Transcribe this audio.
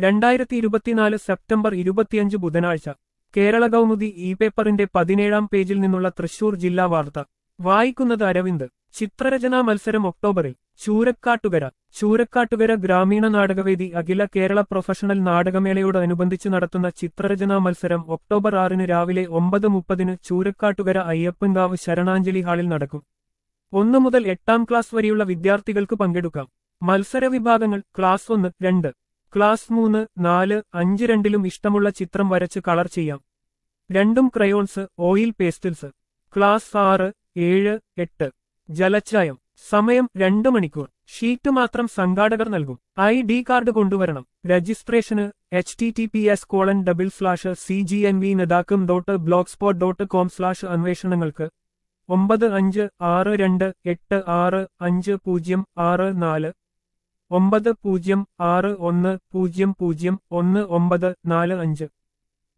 രണ്ടായിരത്തി ഇരുപത്തിനാല് സെപ്റ്റംബർ ഇരുപത്തിയഞ്ച് ബുധനാഴ്ച കേരള കൗമുദി ഇ പേപ്പറിന്റെ പതിനേഴാം പേജിൽ നിന്നുള്ള തൃശൂർ ജില്ലാ വാർത്ത വായിക്കുന്നത് അരവിന്ദ് ചിത്രരചനാ മത്സരം ഒക്ടോബറിൽ ചൂരക്കാട്ടുകര ചൂരക്കാട്ടുകര ഗ്രാമീണ നാടകവേദി അഖില കേരള പ്രൊഫഷണൽ നാടകമേളയോടനുബന്ധിച്ച് നടത്തുന്ന ചിത്രരചനാ മത്സരം ഒക്ടോബർ ആറിന് രാവിലെ ഒമ്പത് മുപ്പതിന് ചൂരക്കാട്ടുകര അയ്യപ്പൻകാവ് ശരണാഞ്ജലി ഹാളിൽ നടക്കും ഒന്നു മുതൽ എട്ടാം ക്ലാസ് വരെയുള്ള വിദ്യാർത്ഥികൾക്ക് പങ്കെടുക്കാം മത്സര വിഭാഗങ്ങൾ ക്ലാസ് ഒന്ന് രണ്ട് ക്ലാസ് മൂന്ന് നാല് അഞ്ച് രണ്ടിലും ഇഷ്ടമുള്ള ചിത്രം വരച്ച് കളർ ചെയ്യാം രണ്ടും ക്രയോൺസ് ഓയിൽ പേസ്റ്റൽസ് ക്ലാസ് ആറ് ഏഴ് എട്ട് ജലച്ചായം സമയം രണ്ട് മണിക്കൂർ ഷീറ്റ് മാത്രം സംഘാടകർ നൽകും ഐ ഡി കാർഡ് കൊണ്ടുവരണം രജിസ്ട്രേഷന് H T T P S colon double slash C G N V നദാക്കും dot blogspot dot com slash അന്വേഷണങ്ങൾക്ക് ഒമ്പത് അഞ്ച് ആറ് രണ്ട് എട്ട് ആറ് അഞ്ച് പൂജ്യം ആറ് നാല് ഒമ്പത് പൂജ്യം ആറ് ഒന്ന് പൂജ്യം പൂജ്യം ഒന്ന് ഒമ്പത് നാല് അഞ്ച്